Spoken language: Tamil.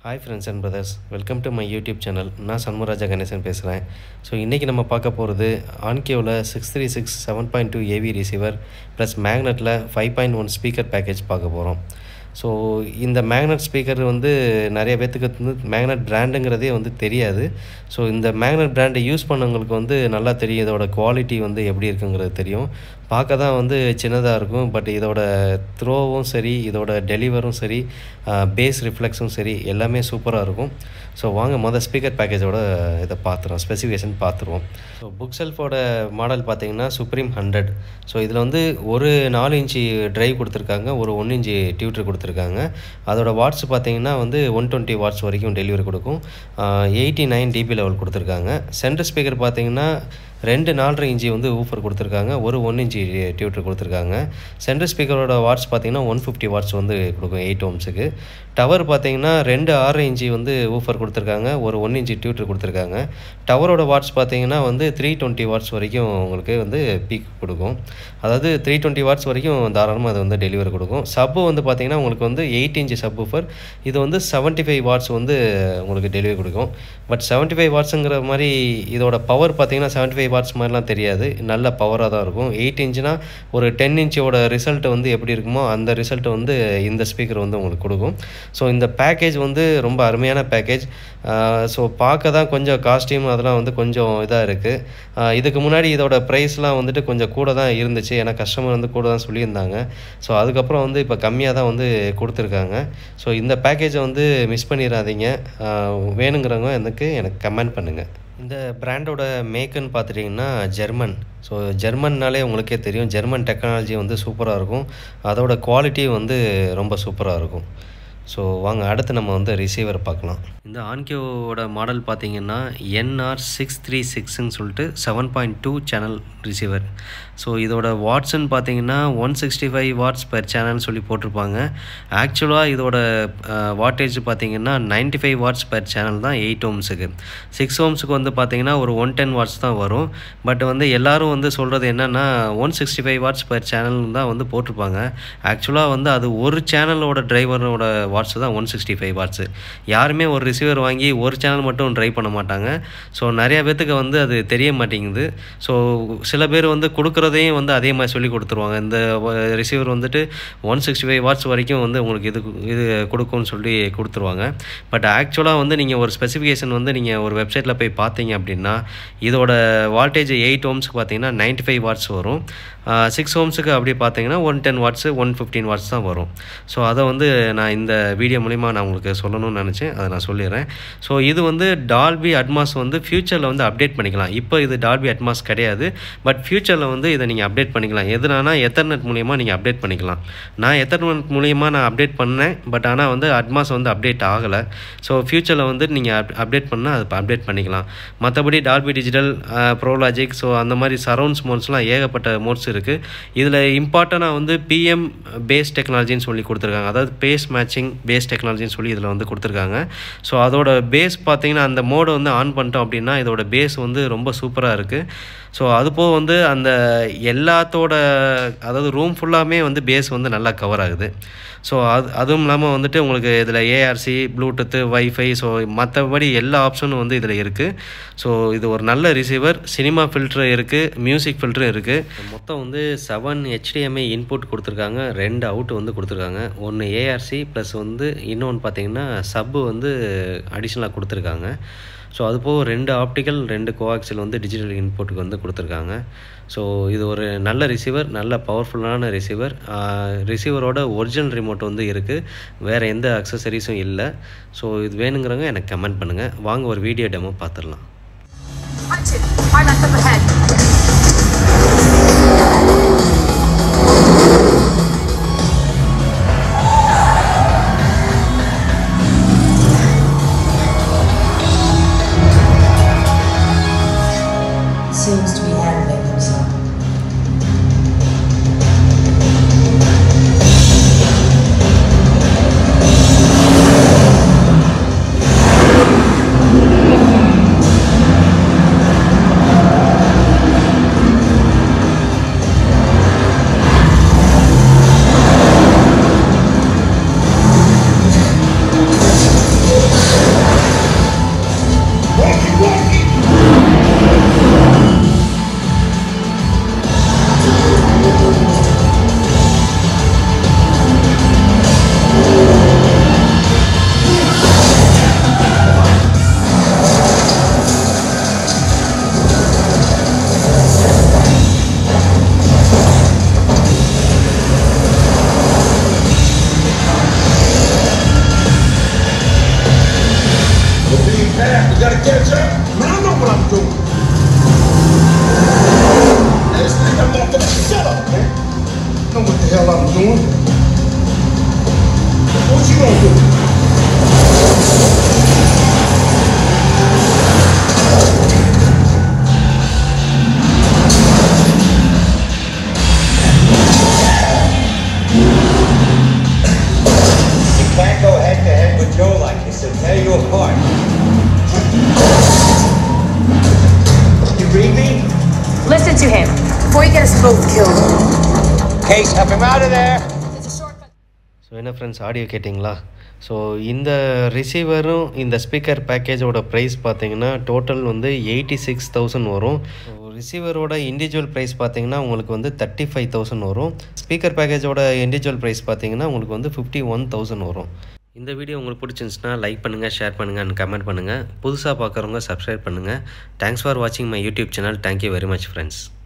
Hi friends and brothers welcome to my YouTube channel நான் சண்முராஜா கணேசன் பேசுகிறேன் ஸோ இன்றைக்கி நம்ம பார்க்க போகிறது ஆன்கியோவில் six three six seven point two AV receiver plus மேக்னெட்டில் five point one speaker package பார்க்க போகிறோம் ஸோ இந்த மேக்னெட் ஸ்பீக்கர் வந்து நிறைய பேர்த்துக்கு வந்து மேக்னெட் பிராண்டுங்கிறதே வந்து தெரியாது ஸோ இந்த மேக்னெட் பிராண்டை யூஸ் பண்ணவங்களுக்கு வந்து நல்லா தெரியும் இதோட குவாலிட்டி வந்து எப்படி இருக்குங்கிறது தெரியும் பார்க்க தான் வந்து சின்னதாக இருக்கும் பட் இதோட த்ரோவும் சரி இதோட டெலிவரும் சரி பேஸ் ரிஃப்ளெக்ஸும் சரி எல்லாமே சூப்பராக இருக்கும் ஸோ வாங்க மொதல் ஸ்பீக்கர் பேக்கேஜோட இதை பார்த்துருவோம் ஸ்பெசிஃபிகேஷன் பார்த்துருவோம் ஸோ புக் செல்ஃபோட மாடல் பார்த்தீங்கன்னா சுப்ரீம் ஹண்ட்ரட் ஸோ இதில் வந்து ஒரு நாலு இன்ச்சு ட்ரைவ் கொடுத்துருக்காங்க ஒரு ஒன் இன்ச்சு டியூட்டர் கொடுத்துருக்காங்க அதோட வாட்ஸ் பார்த்தீங்கன்னா வந்து ஒன் டுவெண்ட்டி வாட்ஸ் வரைக்கும் டெலிவரி கொடுக்கும் எயிட்டி நைன் டிபி லெவல் கொடுத்துருக்காங்க சென்டர் ஸ்பீக்கர் பார்த்தீங்கன்னா ரெண்டு நாலரை இன்ச்சு வந்து ஊஃபர் கொடுத்துருக்காங்க ஒரு ஒன் இன்ச்சு டியூட்டர் கொடுத்துருக்காங்க சென்டர் ஸ்பீக்கரோட வாட்ஸ் பார்த்தீங்கன்னா ஒன் ஃபிஃப்டி வாட்ஸ் வந்து கொடுக்கும் எயிட் ஓம்ஸுக்கு டவர் பார்த்தீங்கன்னா ரெண்டு ஆறு இன்ச்சு வந்து ஊஃபர் கொடுத்துருக்காங்க ஒரு ஒன் இன்ச்சு டியூட்டர் கொடுத்துருக்காங்க டவரோட வாட்ஸ் பார்த்தீங்கன்னா வந்து த்ரீ டுவெண்ட்டி வாட்ஸ் வரைக்கும் உங்களுக்கு வந்து பீக் கொடுக்கும் அதாவது த்ரீ டுவெண்ட்டி வாட்ஸ் வரைக்கும் தாராளமாக அது வந்து டெலிவரி கொடுக்கும் சப்பு வந்து பார்த்தீங்கன்னா உங்களுக்கு வந்து எயிட் இன்ச்சு சப் ஊஃபர் இது வந்து செவன்ட்டி ஃபைவ் வாட்ஸ் வந்து உங்களுக்கு டெலிவரி கொடுக்கும் பட் செவன்ட்டி ஃபைவ் வாட்ஸுங்கிற மாதிரி இதோட பவர் பார்த்தீங்கன்னா செவன்ட்டி ஃபைவ் வாட்ஸ் மாதிரிலாம் தெரியாது நல்ல பவராக தான் இருக்கும் எயிட் இன்ச்சுனா ஒரு டென் இன்ச்சோட ரிசல்ட் வந்து எப்படி இருக்குமோ அந்த ரிசல்ட் வந்து இந்த ஸ்பீக்கர் வந்து உங்களுக்கு கொடுக்கும் ஸோ இந்த பேக்கேஜ் வந்து ரொம்ப அருமையான பேக்கேஜ் ஸோ பார்க்க தான் கொஞ்சம் காஸ்டியூம் அதெல்லாம் வந்து கொஞ்சம் இதாக இருக்குது இதுக்கு முன்னாடி இதோட ப்ரைஸ்லாம் வந்துட்டு கொஞ்சம் கூட தான் இருந்துச்சு ஏன்னா கஸ்டமர் வந்து கூட தான் சொல்லியிருந்தாங்க ஸோ அதுக்கப்புறம் வந்து இப்போ கம்மியாக தான் வந்து கொடுத்துருக்காங்க ஸோ இந்த பேக்கேஜை வந்து மிஸ் பண்ணிடாதீங்க வேணுங்கிறவங்க எனக்கு எனக்கு கமெண்ட் பண்ணுங்கள் இந்த பிராண்டோட மேக்குன்னு பார்த்துட்டிங்கன்னா ஜெர்மன் ஸோ ஜெர்மன்னாலே உங்களுக்கே தெரியும் ஜெர்மன் டெக்னாலஜி வந்து சூப்பராக இருக்கும் அதோட குவாலிட்டி வந்து ரொம்ப சூப்பராக இருக்கும் ஸோ வாங்க அடுத்து நம்ம வந்து ரிசீவர் பார்க்கலாம் இந்த ஆன்கியோவோட மாடல் பார்த்தீங்கன்னா என்ஆர் சிக்ஸ் த்ரீ சிக்ஸ்ன்னு சொல்லிட்டு seven point two channel receiver so இதோட வாட்ஸ்ன்னு பார்த்தீங்கன்னா one sixty five watts per சேனல்னு சொல்லி போட்டிருப்பாங்க ஆக்சுவலாக இதோட வாட்டேஜ் பார்த்தீங்கன்னா ninety five watts per channel தான் எயிட் ஓம்ஸுக்கு சிக்ஸ் ஓம்ஸுக்கு வந்து பார்த்தீங்கன்னா ஒரு ஒன் டென் வாட்ஸ் தான் வரும் பட் வந்து எல்லோரும் வந்து சொல்கிறது என்னென்னா one sixty five watts per channel தான் வந்து போட்டிருப்பாங்க ஆக்சுவலாக வந்து அது ஒரு சேனலோட டிரைவரோட வாட்ஸ் தான் ஒன் சிக்ஸ்டி ஃபைவ் வாட்ஸு யாருமே ஒரு ரிசீவர் வாங்கி ஒரு சேனல் மட்டும் ட்ரை பண்ண மாட்டாங்க ஸோ நிறையா பேத்துக்கு வந்து அது தெரிய மாட்டேங்குது ஸோ சில பேர் வந்து கொடுக்குறதையும் வந்து அதே மாதிரி சொல்லி கொடுத்துருவாங்க இந்த ரிசீவர் வந்துட்டு ஒன் சிக்ஸ்டி ஃபைவ் வாட்ஸ் வரைக்கும் வந்து உங்களுக்கு இது இது கொடுக்கும்னு சொல்லி கொடுத்துருவாங்க பட் ஆக்சுவலாக வந்து நீங்கள் ஒரு ஸ்பெசிஃபிகேஷன் வந்து நீங்கள் ஒரு வெப்சைட்டில் போய் பார்த்தீங்க அப்படின்னா இதோட வால்டேஜ் எயிட் ஓம்ஸுக்கு பார்த்தீங்கன்னா நைன்ட்டி ஃபைவ் வாட்ஸ் வரும் சிக்ஸ் ஓம்ஸுக்கு அப்படி பார்த்தீங்கன்னா one ten watts one fifteen watts தான் வரும் ஸோ அதை வந்து நான் இந்த வீடியோ மூலிமா நான் உங்களுக்கு சொல்லணும்னு நினச்சேன் அதை நான் சொல்லிடுறேன் ஸோ இது வந்து டால்பி அட்மாஸ் வந்து ஃப்யூச்சரில் வந்து அப்டேட் பண்ணிக்கலாம் இப்போ இது டால்பி அட்மாஸ் கிடையாது பட் ஃப்யூச்சரில் வந்து இதை நீங்கள் அப்டேட் பண்ணிக்கலாம் எதுனா எத்தர்நெட் மூலியமாக நீங்கள் அப்டேட் பண்ணிக்கலாம் நான் எத்தர்நெட் மூலியமாக நான் அப்டேட் பண்ணேன் பட் ஆனால் வந்து அட்மாஸ் வந்து அப்டேட் ஆகலை ஸோ ஃப்யூச்சரில் வந்து நீங்கள் அப் அப்டேட் பண்ணால் அது அப்டேட் பண்ணிக்கலாம் மற்றபடி டால்பி டிஜிட்டல் ப்ரோலாஜிக் ஸோ அந்த மாதிரி சரௌண்ட்ஸ் மோட்ஸ்லாம் ஏகப்பட்ட மோட்ஸ் இருக்குது இதில் இம்பார்ட்டனாக வந்து பிஎம் பேஸ் டெக்னாலஜின்னு சொல்லி கொடுத்துருக்காங்க அதாவது பேஸ் மேட்சிங் பேஸ் டெக்னாலஜின்னு சொல்லி இதில் வந்து கொடுத்துருக்காங்க ஸோ அதோட பேஸ் பார்த்தீங்கன்னா அந்த மோடை வந்து ஆன் பண்ணிட்டோம் அப்படின்னா இதோட பேஸ் வந்து ரொம்ப சூப்பராக இருக்குது ஸோ அதுபோக வந்து அந்த எல்லாத்தோட அதாவது ரூம் ஃபுல்லாமே வந்து பேஸ் வந்து நல்லா கவர் ஆகுது ஸோ அது அதுவும் இல்லாமல் வந்துட்டு உங்களுக்கு இதில் ஏஆர்சி ப்ளூடூத்து வைஃபை ஸோ மற்றபடி எல்லா ஆப்ஷனும் வந்து இதில் இருக்குது ஸோ இது ஒரு நல்ல ரிசீவர் சினிமா ஃபில்ட்ரு இருக்குது மியூசிக் ஃபில்ட்ரும் இருக்குது மொத்தம் வந்து செவன் ஹெச்டிஎம்ஐ இன்புட் கொடுத்துருக்காங்க ரெண்டு அவுட் வந்து கொடுத்துருக்காங்க ஒன்று ஏஆர்சி ப்ளஸ் வந்து இன்னொன்று பார்த்தீங்கன்னா சப்பு வந்து அடிஷ்னலாக கொடுத்துருக்காங்க ஸோ அது போக ரெண்டு ஆப்டிக்கல் ரெண்டு கோஆக்சில் வந்து டிஜிட்டல் இன்புட்டுக்கு வந்து கொடுத்துருக்காங்க ஸோ இது ஒரு நல்ல ரிசீவர் நல்ல பவர்ஃபுல்லான ரிசீவர் ரிசீவரோட ஒரிஜினல் ரிமோட் வந்து இருக்குது வேறு எந்த அக்சசரிஸும் இல்லை ஸோ இது வேணுங்கிறவங்க எனக்கு கமெண்ட் பண்ணுங்கள் வாங்க ஒரு வீடியோ டெமோ பார்த்துடலாம் Punch it. Hard left up ahead. seems to be handling himself. Punch to him before you get us both killed. Case, help him out of there. There's a shortcut. So என்ன ஃப்ரெண்ட்ஸ் ஆடியோ கேட்டிங்களா ஸோ இந்த ரிசீவரும் இந்த ஸ்பீக்கர் பேக்கேஜோட ப்ரைஸ் பார்த்தீங்கன்னா டோட்டல் வந்து எயிட்டி சிக்ஸ் தௌசண்ட் வரும் ரிசீவரோட இண்டிவிஜுவல் ப்ரைஸ் பார்த்தீங்கன்னா உங்களுக்கு வந்து தேர்ட்டி ஃபைவ் தௌசண்ட் வரும் ஸ்பீக்கர் பேக்கேஜோட இண்டிவிஜுவல் ப்ரைஸ் பார்த்தீங்கன்னா உங்களுக்கு வந்து ஃபிஃப்டி ஒன் தௌசண்ட் வரும் இந்த வீடியோ உங்களுக்கு பிடிச்சிருந்துச்சுன்னா லைக் பண்ணுங்கள் ஷேர் பண்ணுங்கள் அண்ட் கமெண்ட் பண்ணுங்கள் புதுசாக பார்க்குறவங்க சப்ஸ்கிரைப் பண்ணுங்கள் தேங்க்ஸ் ஃபார் வாட்சிங் my YouTube channel thank you very much friends